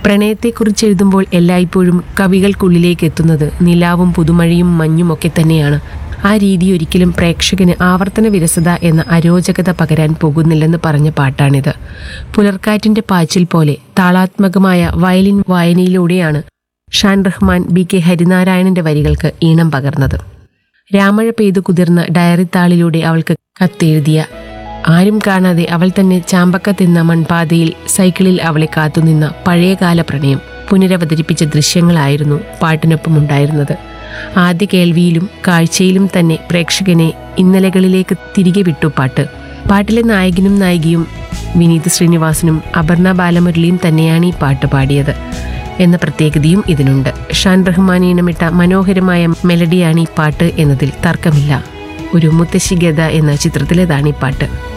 പ്രണയത്തെക്കുറിച്ച് എഴുതുമ്പോൾ എല്ലായ്പ്പോഴും കവികൾക്കുള്ളിലേക്ക് എത്തുന്നത് നിലാവും പുതുമഴയും മഞ്ഞും ഒക്കെ തന്നെയാണ് ആ രീതി ഒരിക്കലും പ്രേക്ഷകന് ആവർത്തന വിരസത എന്ന അരോചകത പകരാൻ പോകുന്നില്ലെന്ന് പറഞ്ഞ പാട്ടാണിത് പുലർക്കാറ്റിന്റെ പാച്ചിൽ പോലെ താളാത്മകമായ വയലിൻ വായനയിലൂടെയാണ് ഷാൻ റഹ്മാൻ ബി കെ ഹരിനാരായണന്റെ വരികൾക്ക് ഈണം പകർന്നത് രാമഴ പെയ്തു കുതിർന്ന ഡയറി താളിലൂടെ അവൾക്ക് കത്തെഴുതിയ ആരും കാണാതെ അവൾ തന്നെ ചാമ്പക്ക തിന്ന മൺപാതയിൽ സൈക്കിളിൽ അവളെ കാത്തുനിന്ന പഴയകാല പ്രണയം പുനരവതരിപ്പിച്ച ദൃശ്യങ്ങളായിരുന്നു പാട്ടിനൊപ്പം ഉണ്ടായിരുന്നത് ആദ്യ കേൾവിയിലും കാഴ്ചയിലും തന്നെ പ്രേക്ഷകനെ ഇന്നലകളിലേക്ക് തിരികെ വിട്ടു പാട്ട് പാട്ടിലെ നായകനും നായികയും വിനീത് ശ്രീനിവാസനും അപർണ ബാലമുരളിയും തന്നെയാണ് ഈ പാട്ട് പാടിയത് എന്ന പ്രത്യേകതയും ഇതിനുണ്ട് ഷാൻ റഹ്മാൻ ഈണമിട്ട മനോഹരമായ മെലഡിയാണ് ഈ പാട്ട് എന്നതിൽ തർക്കമില്ല ഒരു മുത്തശ്ശി ഗത എന്ന ചിത്രത്തിലേതാണ് ഈ പാട്ട്